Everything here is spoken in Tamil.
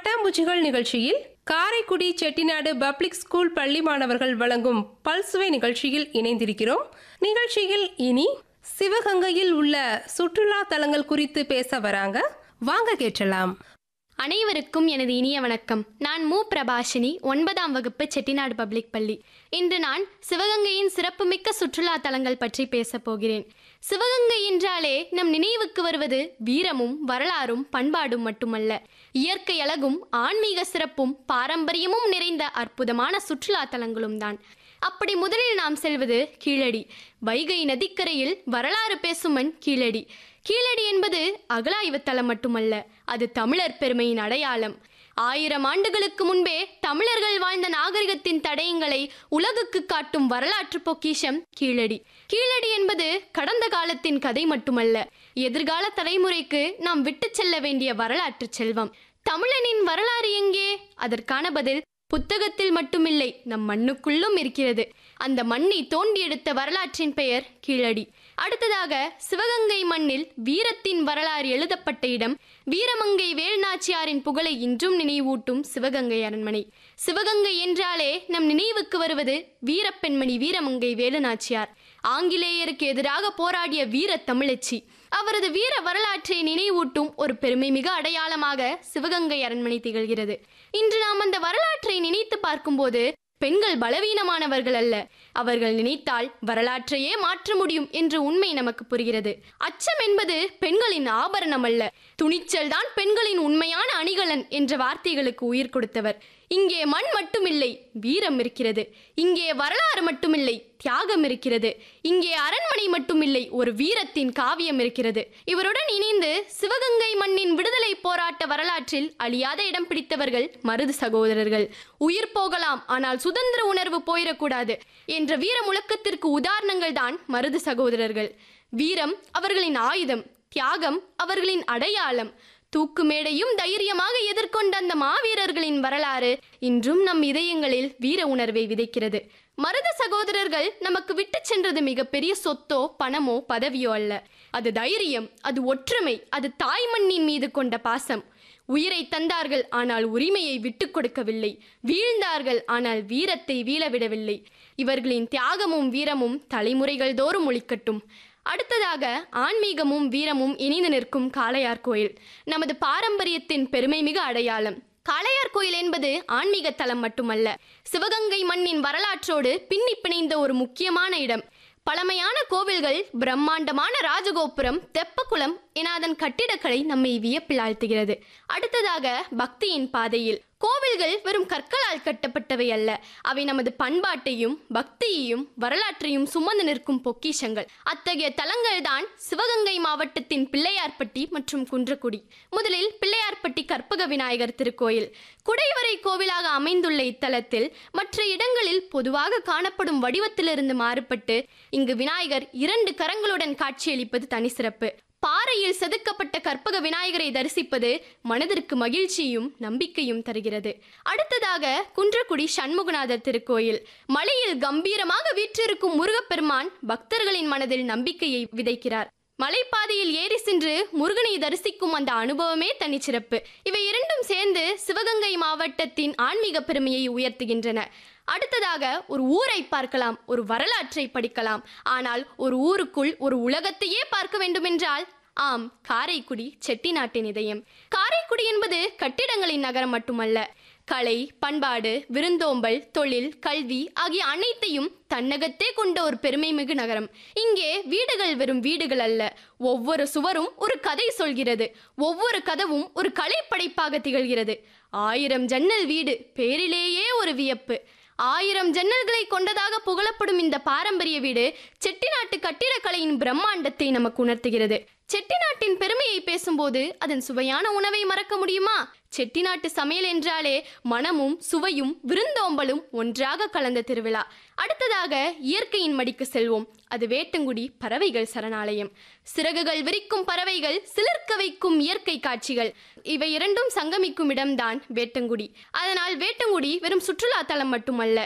பட்டாம்பூச்சிகள் நிகழ்ச்சியில் காரைக்குடி செட்டிநாடு பப்ளிக் ஸ்கூல் பள்ளி மாணவர்கள் வழங்கும் பல்சுவை நிகழ்ச்சியில் இணைந்திருக்கிறோம் நிகழ்ச்சியில் இனி சிவகங்கையில் உள்ள சுற்றுலா தலங்கள் குறித்து பேச வராங்க வாங்க கேட்டலாம் அனைவருக்கும் எனது இனிய வணக்கம் நான் மு பிரபாஷினி ஒன்பதாம் வகுப்பு செட்டிநாடு பப்ளிக் பள்ளி இன்று நான் சிவகங்கையின் சிறப்புமிக்க சுற்றுலா தலங்கள் பற்றி பேசப் போகிறேன் சிவகங்கை என்றாலே நம் நினைவுக்கு வருவது வீரமும் வரலாறும் பண்பாடும் மட்டுமல்ல இயற்கை அழகும் ஆன்மீக சிறப்பும் பாரம்பரியமும் நிறைந்த அற்புதமான சுற்றுலா தலங்களும் தான் அப்படி முதலில் நாம் செல்வது கீழடி வைகை நதிக்கரையில் வரலாறு பேசும் மண் கீழடி கீழடி என்பது அகலாய்வு தலம் மட்டுமல்ல அது தமிழர் பெருமையின் அடையாளம் ஆயிரம் ஆண்டுகளுக்கு முன்பே தமிழர்கள் வாழ்ந்த நாகரிகத்தின் தடயங்களை உலகுக்கு காட்டும் வரலாற்று பொக்கிஷம் கீழடி கீழடி என்பது கடந்த காலத்தின் கதை மட்டுமல்ல எதிர்கால தலைமுறைக்கு நாம் விட்டுச் செல்ல வேண்டிய வரலாற்று செல்வம் தமிழனின் வரலாறு எங்கே அதற்கான பதில் புத்தகத்தில் மட்டுமில்லை நம் மண்ணுக்குள்ளும் இருக்கிறது அந்த மண்ணை தோண்டி எடுத்த வரலாற்றின் பெயர் கீழடி அடுத்ததாக சிவகங்கை மண்ணில் வீரத்தின் வரலாறு எழுதப்பட்ட இடம் வீரமங்கை வேல்நாச்சியாரின் புகழை இன்றும் நினைவூட்டும் சிவகங்கை அரண்மனை சிவகங்கை என்றாலே நம் நினைவுக்கு வருவது வீரப்பெண்மணி வீரமங்கை வேலுநாச்சியார் ஆங்கிலேயருக்கு எதிராக போராடிய வீர தமிழச்சி அவரது வீர வரலாற்றை நினைவூட்டும் ஒரு பெருமைமிகு அடையாளமாக சிவகங்கை அரண்மனை திகழ்கிறது இன்று நாம் அந்த வரலாற்றை நினைத்து பார்க்கும்போது பெண்கள் பலவீனமானவர்கள் அல்ல அவர்கள் நினைத்தால் வரலாற்றையே மாற்ற முடியும் என்ற உண்மை நமக்கு புரிகிறது அச்சம் என்பது பெண்களின் ஆபரணம் அல்ல துணிச்சல் தான் பெண்களின் உண்மையான அணிகலன் என்ற வார்த்தைகளுக்கு உயிர் கொடுத்தவர் இங்கே மண் மட்டுமில்லை வீரம் இருக்கிறது இங்கே வரலாறு மட்டுமில்லை தியாகம் இருக்கிறது இங்கே அரண்மனை மட்டுமில்லை ஒரு வீரத்தின் காவியம் இருக்கிறது இவருடன் இணைந்து சிவகங்கை மண்ணின் விடுதலை போராட்ட வரலாற்றில் அழியாத இடம் பிடித்தவர்கள் மருது சகோதரர்கள் உயிர் போகலாம் ஆனால் சுதந்திர உணர்வு போயிடக்கூடாது என்ற வீர முழக்கத்திற்கு உதாரணங்கள் தான் மருது சகோதரர்கள் வீரம் அவர்களின் ஆயுதம் தியாகம் அவர்களின் அடையாளம் தூக்கு மேடையும் தைரியமாக எதிர்கொண்ட அந்த மாவீரர்களின் வரலாறு இன்றும் நம் இதயங்களில் வீர உணர்வை விதைக்கிறது மருத சகோதரர்கள் நமக்கு விட்டு சென்றது மிகப்பெரிய சொத்தோ பணமோ பதவியோ அல்ல அது தைரியம் அது ஒற்றுமை அது தாய் மண்ணின் மீது கொண்ட பாசம் உயிரை தந்தார்கள் ஆனால் உரிமையை விட்டுக் கொடுக்கவில்லை வீழ்ந்தார்கள் ஆனால் வீரத்தை வீழவிடவில்லை இவர்களின் தியாகமும் வீரமும் தலைமுறைகள் தோறும் ஒழிக்கட்டும் அடுத்ததாக ஆன்மீகமும் வீரமும் இணைந்து நிற்கும் காளையார் கோயில் நமது பாரம்பரியத்தின் பெருமைமிகு அடையாளம் காளையார் கோயில் என்பது ஆன்மீக தலம் மட்டுமல்ல சிவகங்கை மண்ணின் வரலாற்றோடு பின்னி பிணைந்த ஒரு முக்கியமான இடம் பழமையான கோவில்கள் பிரம்மாண்டமான ராஜகோபுரம் தெப்பக்குளம் என அதன் கட்டிடக்கலை நம்மை வியப்பில் ஆழ்த்துகிறது அடுத்ததாக பக்தியின் பாதையில் கோவில்கள் வெறும் கற்களால் கட்டப்பட்டவை அல்ல அவை நமது பண்பாட்டையும் பக்தியையும் வரலாற்றையும் சுமந்து நிற்கும் பொக்கிஷங்கள் அத்தகைய தலங்கள் தான் சிவகங்கை மாவட்டத்தின் பிள்ளையார்பட்டி மற்றும் குன்றக்குடி முதலில் பிள்ளையார்பட்டி கற்பக விநாயகர் திருக்கோயில் குடைவரை கோவிலாக அமைந்துள்ள இத்தலத்தில் மற்ற இடங்களில் பொதுவாக காணப்படும் வடிவத்திலிருந்து மாறுபட்டு இங்கு விநாயகர் இரண்டு கரங்களுடன் காட்சியளிப்பது தனி சிறப்பு பாறையில் செதுக்கப்பட்ட கற்பக விநாயகரை தரிசிப்பது மனதிற்கு மகிழ்ச்சியும் நம்பிக்கையும் தருகிறது அடுத்ததாக குன்றக்குடி சண்முகநாதர் திருக்கோயில் மலையில் கம்பீரமாக வீற்றிருக்கும் முருகப்பெருமான் பக்தர்களின் மனதில் நம்பிக்கையை விதைக்கிறார் மலைப்பாதையில் ஏறி சென்று முருகனை தரிசிக்கும் அந்த அனுபவமே தனிச்சிறப்பு இவை இரண்டும் சேர்ந்து சிவகங்கை மாவட்டத்தின் ஆன்மீக பெருமையை உயர்த்துகின்றன அடுத்ததாக ஒரு ஊரை பார்க்கலாம் ஒரு வரலாற்றை படிக்கலாம் ஆனால் ஒரு ஊருக்குள் ஒரு உலகத்தையே பார்க்க வேண்டுமென்றால் ஆம் காரைக்குடி செட்டிநாட்டின் இதயம் காரைக்குடி என்பது கட்டிடங்களின் நகரம் மட்டுமல்ல கலை பண்பாடு விருந்தோம்பல் தொழில் கல்வி ஆகிய அனைத்தையும் தன்னகத்தே கொண்ட ஒரு பெருமைமிகு நகரம் இங்கே வீடுகள் வெறும் வீடுகள் அல்ல ஒவ்வொரு சுவரும் ஒரு கதை சொல்கிறது ஒவ்வொரு கதவும் ஒரு கலைப்படைப்பாக திகழ்கிறது ஆயிரம் ஜன்னல் வீடு பேரிலேயே ஒரு வியப்பு ஆயிரம் ஜன்னல்களை கொண்டதாக புகழப்படும் இந்த பாரம்பரிய வீடு செட்டிநாட்டு கட்டிடக்கலையின் பிரம்மாண்டத்தை நமக்கு உணர்த்துகிறது செட்டிநாட்டின் பெருமையை பேசும்போது அதன் சுவையான உணவை மறக்க முடியுமா செட்டிநாட்டு சமையல் என்றாலே மனமும் சுவையும் விருந்தோம்பலும் ஒன்றாக கலந்த திருவிழா அடுத்ததாக இயற்கையின் மடிக்கு செல்வோம் அது வேட்டங்குடி பறவைகள் சரணாலயம் சிறகுகள் விரிக்கும் பறவைகள் சிலிர்க்க வைக்கும் இயற்கை காட்சிகள் இவை இரண்டும் சங்கமிக்கும் இடம்தான் வேட்டங்குடி அதனால் வேட்டங்குடி வெறும் சுற்றுலா தலம் மட்டுமல்ல